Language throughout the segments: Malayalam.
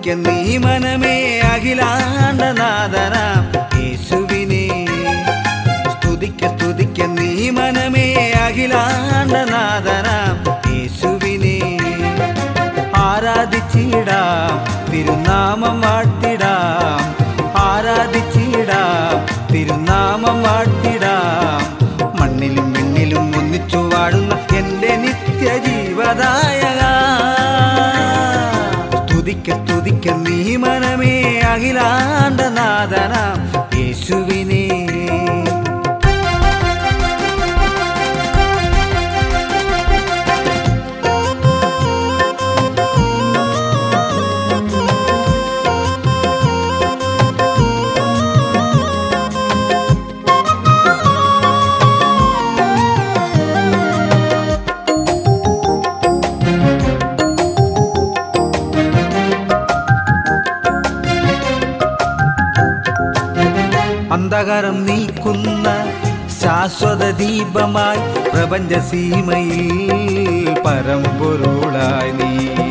സ്തുതിക്ക നീ മനമേ അഖിലാണ്ടനാഥനാം യേശുവിനെ സ്തുതിക്ക സ്തുതിക്ക നീ മനമേ അഖിലാണ്ടനാഥനാം യേശുവിനെ ആരാധിച്ചിടാം തിരുനാമം വാഴ്ത്തിടാം ആരാധിച്ചിടാം തിരുനാമം വാഴ്ത്തിടാം മണ്ണിലും വെണ്ണിലും ഒന്നിച്ചു വാഴുന്ന എന്റെ നിത്യജീവദായക സ്തുതിക്ക സ്തുതിക്ക നീ മനമേ അഖിലാണ്ടനാഥനാം യേശുവിനെ അന്ധകാരം നീക്കുന്ന ശാശ്വത ദീപമായി പ്രപഞ്ച സീമയിൽ പരമ്പൊരുളായി നീ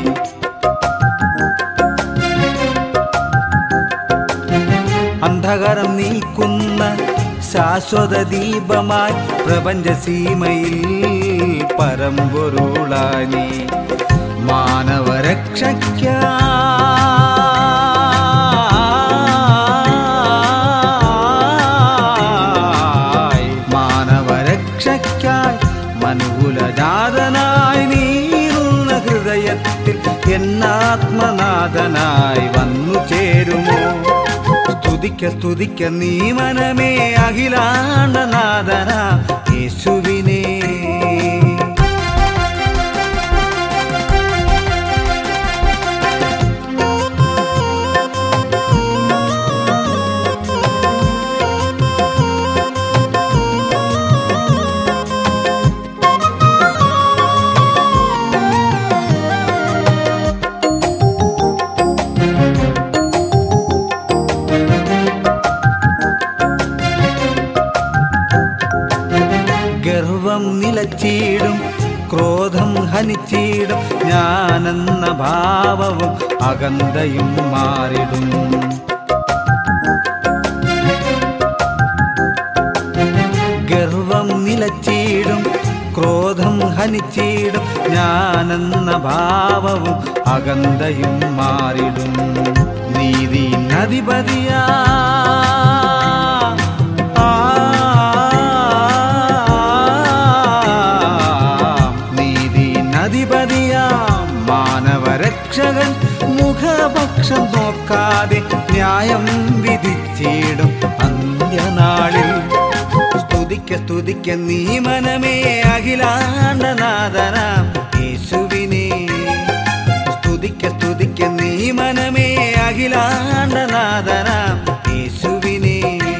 അന്ധകാരം നീക്കുന്ന ശാശ്വത ദീപമായി പ്രപഞ്ച സീമയിൽ പരമ്പൊരുളായി നീ മാനവരക്ഷയ്ക്കായി മാനവരക്ഷയ്ക്കായി മനുകുലജാതനായി നീറുന്ന ഹൃദയത്തിൽ എന്നാത്മനാഥനായി വന്നു ചേരുമോ സ്തുതിക്ക സ്തുതിക്ക നീ മനമേ അഖിലാണ്ടനാഥന യേശുവിനെ ഗർവം നിലച്ചിടും ക്രോധം ഹനിച്ചിടും ഞാനെന്ന ഭാവവും അകന്തയും മാറിടും ഗർവം നിലച്ചിടും ക്രോധം ഹനിച്ചിടും ഞാനെന്ന ഭാവവും അകന്തയും മാറിടും നീതി നദിപതിയാ നീതി നദിപതിയാം മാനവരക്ഷകൻ മുഖപക്ഷം നോക്കാതെ ന്യായം വിധിച്ചിടും അന്ത്യനാളിൽ സ്തുതിക്ക സ്തുതിക്ക നീ മനമേ അഖിലാണ്ടനാഥനാം യേശുവിനെ സ്തുതിക്ക സ്തുതിക്ക നീ മനമേ അഖിലാണ്ടനാഥനാം യേശുവിനെ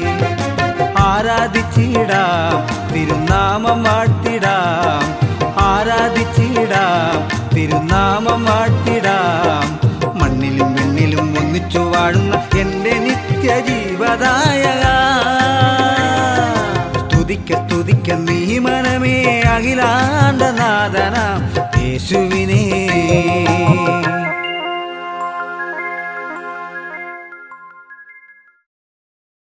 ആരാധിച്ചിടാം തിരുനാമം വാഴ്ത്തിടാം ആരാധിച്ചിടാം തിരുനാമം വാഴ്ത്തിടാം മണ്ണിലും വെണ്ണിലും ഒന്നിച്ചു വാഴുന്ന എന്റെ നിത്യജീവദായക സ്തുതിക്ക സ്തുതിക്ക നീ മനമേ അഖിലാണ്ടനാഥനാം യേശുവിനെ